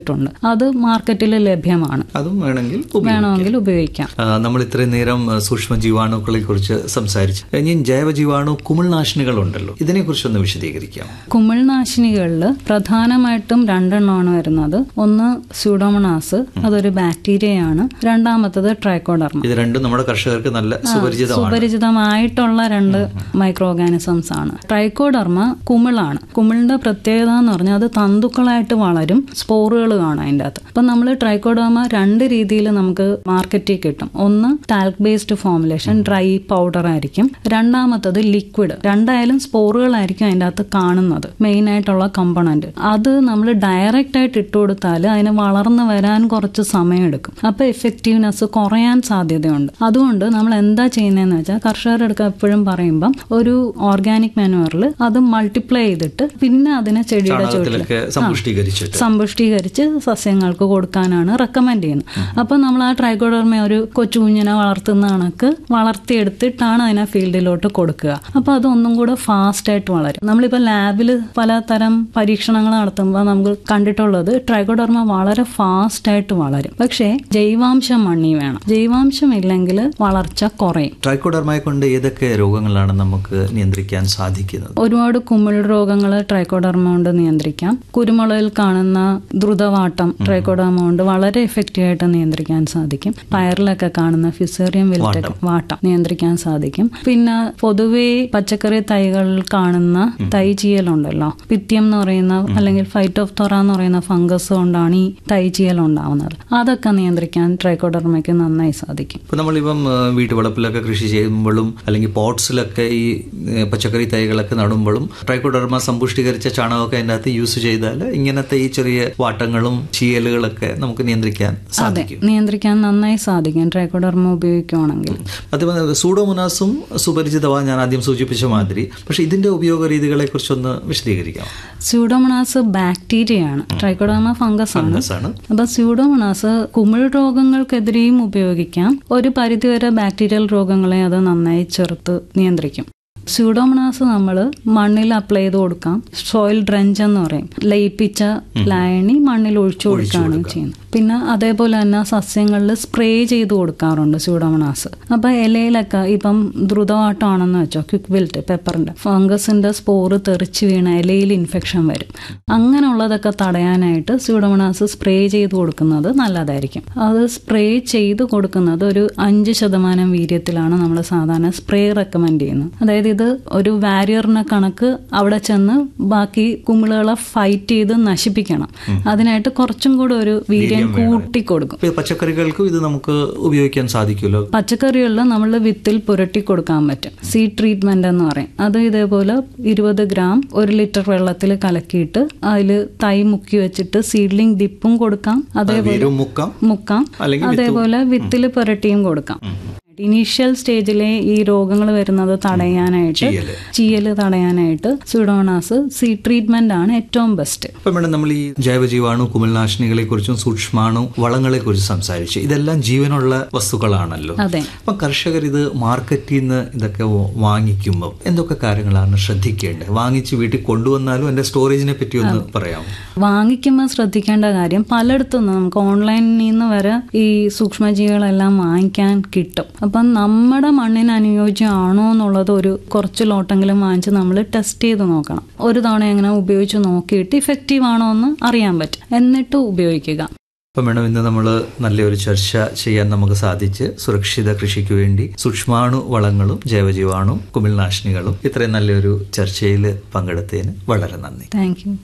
ണ്ട് അത് മാർക്കറ്റിൽ ലഭ്യമാണ് അതും വേണമെങ്കിൽ ഉപയോഗിക്കാം. വേണമെങ്കിൽ ഉപയോഗിക്കാം ആ, നമ്മൾ ഇത്രയും നേരം ആ, സൂക്ഷ്മ ജീവാണുക്കളെ കുറിച്ച് സംസാരിച്ചു ഇനി ജൈവ ജീവാണു കുമിൾനാശിനികളുണ്ടല്ലോ ഇതിനെ കുറിച്ചൊന്ന് വിശദീകരിക്കാം കുമിൾനാശിനികളിൽ പ്രധാനമായിട്ടും രണ്ടെണ്ണമാണ് വരുന്നത് ഒന്ന് സ്യൂഡോമണാസ് അതൊരു ബാക്ടീരിയയാണ് രണ്ടാമത്തത് ട്രൈക്കോഡർമ ഇത് രണ്ടും നമ്മുടെ കർഷകർക്ക് നല്ല സുപരിചിതമാണ് സുപരിചിതമായിട്ടുള്ള രണ്ട് മൈക്രോ ഓർഗാനിസംസ് ആണ് ട്രൈക്കോഡർമ കുമിളാണ് കുമിളിന്റെ പ്രത്യേകത എന്ന് പറഞ്ഞാൽ അത് തന്തുക്കളായിട്ട് വളരും സ്പോറുകൾ കാണാം അതിൻ്റെ അകത്ത് അപ്പം നമ്മൾ ട്രൈക്കോഡർമ രണ്ട് രീതിയിൽ നമുക്ക് മാർക്കറ്റിൽ കിട്ടും ഒന്ന് talc based formulation dry powder ആയിരിക്കും രണ്ടാമത്തത് ലിക്വിഡ് രണ്ടായാലും സ്പോറുകളായിരിക്കും അതിൻ്റെ അകത്ത് കാണുന്നത് മെയിൻ ആയിട്ടുള്ള കമ്പണന്റ് അത് നമ്മൾ ഡയറക്റ്റ് ആയിട്ട് ഇട്ട് കൊടുത്താൽ അതിന് വളർന്നു വരാൻ കുറച്ച് സമയമെടുക്കും അപ്പോൾ എഫക്റ്റീവ്നെസ് കുറയാൻ സാധ്യതയുണ്ട് അതുകൊണ്ട് നമ്മൾ എന്താ ചെയ്യുന്നതെന്ന് വെച്ചാൽ കർഷകരുടെ അടുക്ക എപ്പോഴും പറയുമ്പം ഒരു ഓർഗാനിക് മാനുവറിൽ അത് മൾട്ടിപ്ലൈ ചെയ്തിട്ട് പിന്നെ അതിനെ ചെടിയുടെ ചുവട്ടിൽ ചാണകത്തിലൊക്കെ സമ്പുഷ്ടീകരിച്ചിട്ട് സമ്പുഷ്ടീകരിച്ച് സസ്യങ്ങൾക്ക് കൊടുക്കാനാണ് റെക്കമെൻഡ് ചെയ്യുന്നത് അപ്പം നമ്മൾ ആ ട്രൈക്കോഡർമ ഒരു കൊച്ചു കുഞ്ഞിനെ വളർത്തുന്ന കണക്ക് വളർത്തിയെടുത്തിട്ടാണ് അതിനെ ഫീൽഡിലോട്ട് കൊടുക്കുക അപ്പോൾ അത് ഒന്നും കൂടെ ഫാസ്റ്റ് ആയിട്ട് വളരും നമ്മളിപ്പോൾ ലാബിൽ പലതരം പരീക്ഷണങ്ങൾ നടത്തുമ്പോൾ നമുക്ക് കണ്ടിട്ടുള്ളത് ട്രൈക്കോഡർമ വളരെ ഫാസ്റ്റ് ആയിട്ട് വളരും പക്ഷേ ജൈവാംശം മണ്ണി വേണം ജൈവാംശം ഇല്ലെങ്കിൽ വളർച്ച കുറയും ട്രൈക്കോഡർമയെ കൊണ്ട് ഏതൊക്കെ രോഗങ്ങളാണ് നമുക്ക് നിയന്ത്രിക്കാൻ സാധിക്കുന്നത് ഒരുപാട് കുമിൾ രോഗങ്ങൾ ട്രൈക്കോഡർമ കൊണ്ട് നിയന്ത്രിക്കാം കുരുമുളകിൽ കാണുന്ന ദ്രുതവാട്ടം ട്രൈക്കോഡർമ കൊണ്ട് വളരെ എഫക്റ്റീവ് ആയിട്ട് നിയന്ത്രിക്കാൻ സാധിക്കും പയറിലൊക്കെ കാണുന്ന ഫിസേറിയം വിൽറ്റൊക്കെ വാട്ടം നിയന്ത്രിക്കാൻ സാധിക്കും പിന്നെ പൊതുവേ പച്ചക്കറി തൈകളിൽ കാണുന്ന തൈ ചീയലുണ്ടല്ലോ പിത്യം എന്ന് പറയുന്ന അല്ലെങ്കിൽ ഫൈറ്റോഫ്തോറ എന്ന് പറയുന്ന ഫംഗസ് കൊണ്ടാണ് ഈ തൈ ചീയൽ ഉണ്ടാവുന്നത് അതൊക്കെ നിയന്ത്രിക്കാൻ ട്രൈക്കോഡർമയ്ക്ക് നന്നായി സാധിക്കും ഇപ്പൊ നമ്മളിപ്പം ആ, വീട്ടുവളപ്പിലൊക്കെ കൃഷി ചെയ്യുമ്പോഴും അല്ലെങ്കിൽ പോട്ട്സിലൊക്കെ ഈ ഏ, പച്ചക്കറി തൈകളൊക്കെ നടുമ്പോഴും ട്രൈക്കോഡർമ സമ്പുഷ്ടീകരിച്ച ചാണകമൊക്കെ അതിൻ്റെ അകത്ത് യൂസ് ചെയ്താൽ ഇങ്ങനത്തെ ഈ ചെറിയ വാട്ടങ്ങളും ചീയലുകളൊക്കെ നമുക്ക് നിയന്ത്രിക്കാൻ അതെ സാധിക്കും നിയന്ത്രിക്കാൻ നന്നായി സാധിക്കും ട്രൈക്കോഡർമ ഉപയോഗിക്കുകയാണെങ്കിൽ അതുപോലെ സൂഡോമോനാസും സുപരിചിതമാണ് ഞാൻ ആദ്യം സൂചിപ്പിച്ച മാതിരി പക്ഷെ ഇതിന്റെ ഉപയോഗ രീതികളെ കുറിച്ചൊന്ന് വിശദീകരിക്കാം സ്യൂഡോമണാസ് ബാക്ടീരിയയാണ് ട്രൈക്കോഡർമ ഫംഗസ് ആണ് ഫംഗസ് ആണ് അപ്പൊ സ്യൂഡോമണാസ് കുമിൾ രോഗങ്ങൾക്കെതിരെയും ഉപയോഗിക്കാം ഒരു പരിധിവരെ ബാക്ടീരിയൽ രോഗങ്ങളെ അത് നന്നായി ചെറുത്ത് നിയന്ത്രിക്കും സ്യൂഡോമണാസ് നമ്മൾ മണ്ണിൽ അപ്ലൈ ചെയ്ത് കൊടുക്കാം സോയിൽ ഡ്രഞ്ച് എന്ന് പറയും ലയിപ്പിച്ച ലായനി മണ്ണിൽ ഒഴിച്ചു കൊടുക്കുകയാണ് ചെയ്യുന്നത് പിന്നെ അതേപോലെ തന്നെ സസ്യങ്ങളിൽ സ്പ്രേ ചെയ്ത് കൊടുക്കാറുണ്ട് സ്യൂഡോമണാസ് അപ്പൊ ഇലയിലൊക്കെ ഇപ്പം ദ്രുതമാട്ടമാണെന്ന് വെച്ചോ ക്വിക്ക് വിൽറ്റ് പെപ്പറിന്റെ ഫംഗസിന്റെ സ്പോറ് തെറിച്ച് വീണ ഇലയിൽ ഇൻഫെക്ഷൻ വരും അങ്ങനെയുള്ളതൊക്കെ തടയാനായിട്ട് സ്യൂഡോമണാസ് സ്പ്രേ ചെയ്ത് കൊടുക്കുന്നത് നല്ലതായിരിക്കും അത് സ്പ്രേ ചെയ്ത് കൊടുക്കുന്നത് ഒരു അഞ്ച് ശതമാനം വീര്യത്തിലാണ് നമ്മൾ സാധാരണ സ്പ്രേ റെക്കമെൻഡ് ചെയ്യുന്നത് അതായത് ഇത് ഒരു വാരിയറിനെ കണക്ക് അവിടെ ചെന്ന് ബാക്കി കുമിളുകളെ ഫൈറ്റ് ചെയ്ത് നശിപ്പിക്കണം അതിനായിട്ട് കുറച്ചും കൂടെ ഒരു വീര്യം കൂട്ടി കൊടുക്കും ഇപ്പൊ പച്ചക്കറികൾക്കും ഇത് നമുക്ക് ഉപയോഗിക്കാൻ സാധിക്കുമല്ലോ പച്ചക്കറികളിൽ നമ്മൾ വിത്തിൽ പുരട്ടി കൊടുക്കാൻ പറ്റും സീഡ് ട്രീറ്റ്മെന്റ് എന്ന് പറയും അത് ഇതേപോലെ ഇരുപത് ഗ്രാം ഒരു ലിറ്റർ വെള്ളത്തിൽ കലക്കിയിട്ട് അതിൽ തൈ മുക്കി വെച്ചിട്ട് സീഡ്ലിംഗ് ഡിപ്പും കൊടുക്കാം അതേപോലെ വേരും മുക്കാം മുക്കാം അല്ലെങ്കിൽ അതേപോലെ വിത്തിൽ പുരട്ടിയും കൊടുക്കാം ഇനീഷ്യൽ സ്റ്റേജിലെ ഈ രോഗങ്ങൾ വരുന്നത് തടയാനായിട്ട് ചീയല്. ചീയല് തടയാനായിട്ട് സുഡോണാസ് സീ ട്രീറ്റ്മെന്റ് ആണ് ഏറ്റവും ബെസ്റ്റ് ഇപ്പൊ മേഡം നമ്മൾ ഈ ജൈവജീവാണു കുമിൾനാശിനികളെ കുറിച്ചും സൂക്ഷ്മാണു വളങ്ങളെ കുറിച്ചും സംസാരിച്ചു ഇതെല്ലാം ജീവനുള്ള വസ്തുക്കളാണല്ലോ അതെ അപ്പം കർഷകർ ഇത് മാർക്കറ്റിൽ നിന്ന് ഇതൊക്കെ വാങ്ങിക്കുമ്പോൾ എന്തൊക്കെ കാര്യങ്ങളാണ് ശ്രദ്ധിക്കേണ്ടത് വാങ്ങിച്ച് വീട്ടിൽ കൊണ്ടുവന്നാലും എൻ്റെ സ്റ്റോറേജിനെ പറ്റി ഒന്ന് പറയാമോ വാങ്ങിക്കുമ്പോൾ ശ്രദ്ധിക്കേണ്ട കാര്യം പലയിടത്തും നമുക്ക് ഓൺലൈനിൽ നിന്ന് വരെ ഈ സൂക്ഷ്മജീവികളെല്ലാം വാങ്ങിക്കാൻ കിട്ടും അപ്പം നമ്മുടെ മണ്ണിന് അനുയോജ്യമാണോ എന്നുള്ളത് ഒരു കുറച്ച് ലോട്ടെങ്കിലും വാങ്ങിച്ച് നമ്മൾ ടെസ്റ്റ് ചെയ്ത് നോക്കണം ഒരു തവണ എങ്ങനെ ഉപയോഗിച്ച് നോക്കിയിട്ട് ഇഫക്റ്റീവ് ആണോ എന്ന് അറിയാൻ പറ്റും എന്നിട്ട് ഉപയോഗിക്കുക അപ്പം മേഡം ഇന്ന് നമ്മൾ നല്ലൊരു ചർച്ച ചെയ്യാൻ നമുക്ക് സാധിച്ച് സുരക്ഷിത കൃഷിക്ക് വേണ്ടി സൂക്ഷ്മാണു വളങ്ങളും ജൈവജീവാണു കുമിൾനാശിനികളും ഇത്രയും നല്ലൊരു ചർച്ചയിൽ പങ്കെടുത്തതിന് വളരെ നന്ദി താങ്ക് യു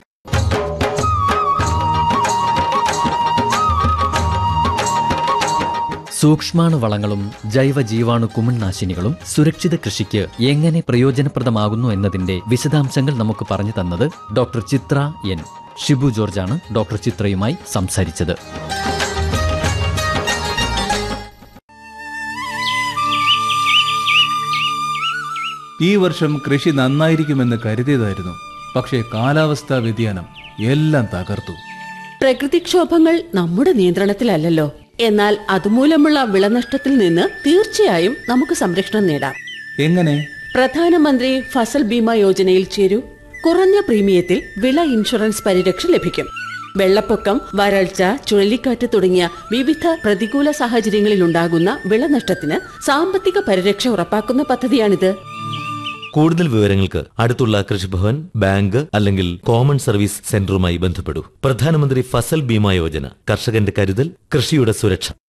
സൂക്ഷ്മാണുവളങ്ങളും ജൈവ ജീവാണു കുമിൾനാശിനികളും സുരക്ഷിത കൃഷിക്ക് എങ്ങനെ പ്രയോജനപ്രദമാകുന്നു എന്നതിന്റെ വിശദാംശങ്ങൾ നമുക്ക് പറഞ്ഞു തന്നത് ഡോക്ടർ ചിത്ര എൻ ഷിബു ജോർജാണ് ഡോക്ടർ ചിത്രയുമായി സംസാരിച്ചത് ഈ വർഷം കൃഷി നന്നായിരിക്കുമെന്ന് കരുതിയതായിരുന്നു പക്ഷേ കാലാവസ്ഥാ വ്യതിയാനം എല്ലാം തകർത്തു പ്രകൃതിക്ഷോഭങ്ങൾ നമ്മുടെ നിയന്ത്രണത്തിലല്ലല്ലോ എന്നാൽ അതുമൂലമുള്ള വിളനഷ്ടത്തിൽ നിന്ന് തീർച്ചയായും നമുക്ക് സംരക്ഷണം നേടാം എങ്ങനെ പ്രധാനമന്ത്രി ഫസൽ ബീമ യോജനയിൽ ചേരൂ കുറഞ്ഞ പ്രീമിയത്തിൽ വിള ഇൻഷുറൻസ് പരിരക്ഷ ലഭിക്കും വെള്ളപ്പൊക്കം വരൾച്ച ചുഴലിക്കാറ്റ് തുടങ്ങിയ വിവിധ പ്രതികൂല സാഹചര്യങ്ങളിലുണ്ടാകുന്ന വിളനഷ്ടത്തിന് സാമ്പത്തിക പരിരക്ഷ ഉറപ്പാക്കുന്ന പദ്ധതിയാണിത് കൂടുതൽ വിവരങ്ങൾക്ക് അടുത്തുള്ള കൃഷിഭവൻ ബാങ്ക് അല്ലെങ്കിൽ കോമൺ സർവീസ് സെന്ററുമായി ബന്ധപ്പെടൂ പ്രധാനമന്ത്രി ഫസൽ ബീമ യോജന കർഷകന്റെ കരുതൽ കൃഷിയുടെ സുരക്ഷ